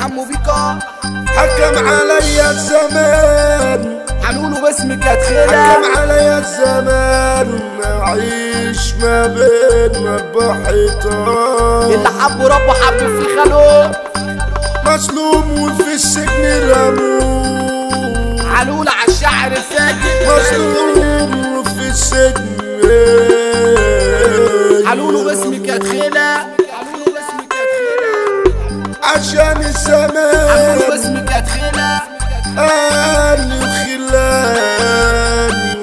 حمو بيكا حكم علي الزمان حنقوله باسمك يا تخيلة حكم علي الزمان أعيش ما بين أربع حيطان اللي حبه ربه حب في خاله مظلوم وفي السجن رموه حنقول على الشعر الفاجر مظلوم وفي السجن حنقوله باسمك يا تخيلة حنقوله باسمك يا تخيلة عشان حنقوله الزمان باسمك يا تخيلة أهلي وخلاني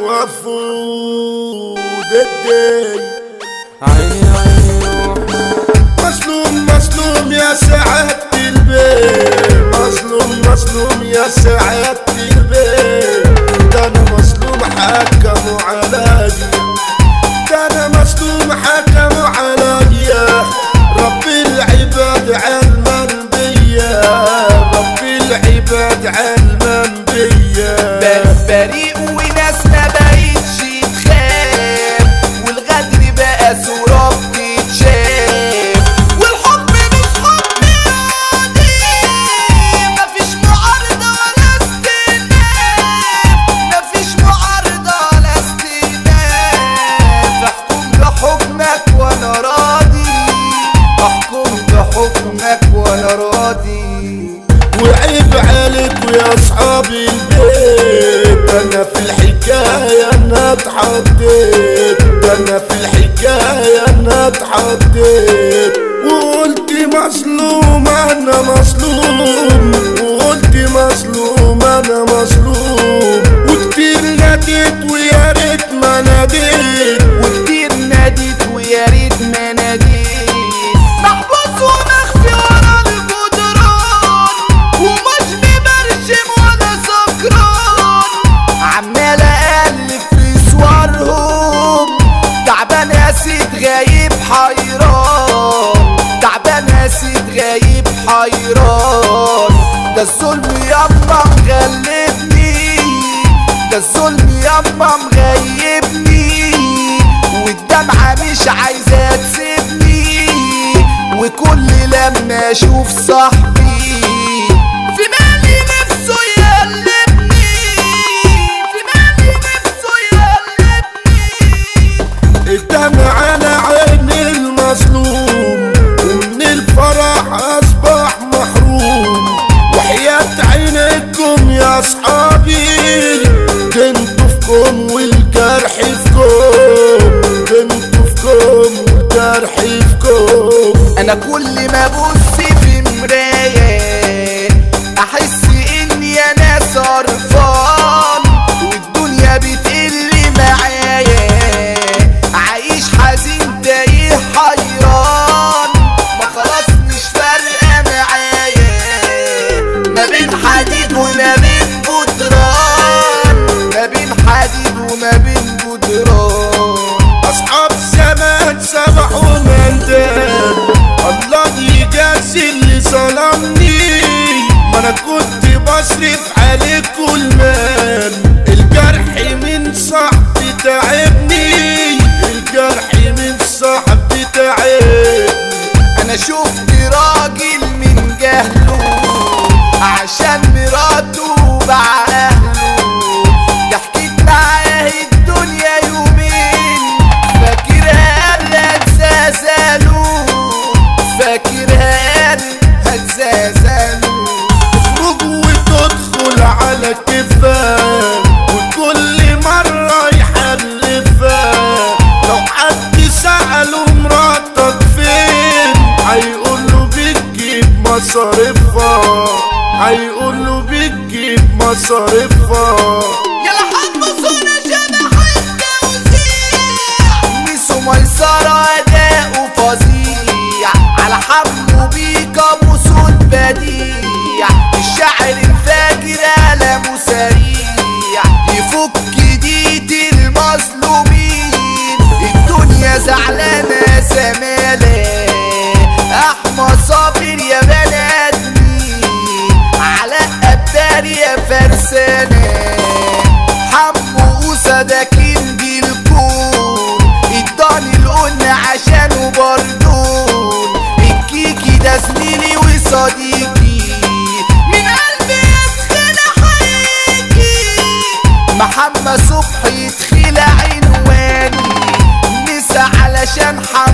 وفود الدين عيني عيني مظلوم مظلوم يا سعادة البيت مظلوم مظلوم يا سعادة البيت ده انا مظلوم حكموا عليا ده انا مظلوم حكموا عليا رب العباد علما بيا رب العباد علما بيا بر- بريء وناس ما بقتش تخاف والغدر بقى صورة بتتشاف والحب مش حب عادي مفيش معارضة ولا استئناف مفيش معارضة ولا استئناف احكم بحكمك وانا راضي احكم بحكمك وانا راضي وعيب عليك ويا اصحاب البيت انا في الحكايه انا اتحديت انا في الحكايه انا اتحديت وقلت مظلوم انا مظلوم وقلت مظلوم انا مظلوم وكتير ناديت ويا ريت ما ناديت وكتير ناديت ويا ريت ما ناديت محبوس ومخفي ورا الجدران ومش مبرشم ولا سكران عمال اقلب في صورهم تعبان اسيد غايب حيران تعبان اسيد غايب حيران ده الظلم ياما مغلبني ده الظلم ياما مغيبني والدمعة مش عايزة تسيبني وكل لما اشوف صاحبي في مالي نفسه يقلبني في مالي نفسه يقلبني الدمع على عين المظلوم ومن الفرح اصبح محروم وحياة عينكم يا اصحابي كنتوا فيكم والجرح فيكم كنتوا فيكم والجرح فيكم انا كل ما ابص في مراية احس اني انا صرفان والدنيا بتقل معايا عايش حزين تايه حيران ما خلاص مش فارقه معايا ما بين حديد وما بين جدران ما بين حديد وما بين جدران اصحاب زمان سبحوا من دم الله يجازي اللي ظلمني ما انا كنت بصرف عليك المال الجرح من صاحبي تعبني الجرح من صاحبي تعبني انا شفت راجل من جهله عشان مراته باع اهله ده حكيت معاه الدنيا يومين فاكرها هتزازلوا فاكرها هتزازلوا تخرج وتدخل على كفاك وكل مرة يحلفها لو حد سأله مراتك فين هيقوله بتجيب مصاريفها هيقوله بتجيب مصاريفها يلا حبسونا شبح التوزيع ميسو ميسرة أداؤه فظيع على حمو بيكا وصوت بديع الشاعر الفاجر قلمه سريع يفك ديد المظلومين الدنيا زعلانة زمالة أحمد صابر يا بني آدمين علاء أبدار يا فرسانة حمو أسد كينج الكون اداني القن عشانه بردون الكيكي ده زميلي وصديقي فرحة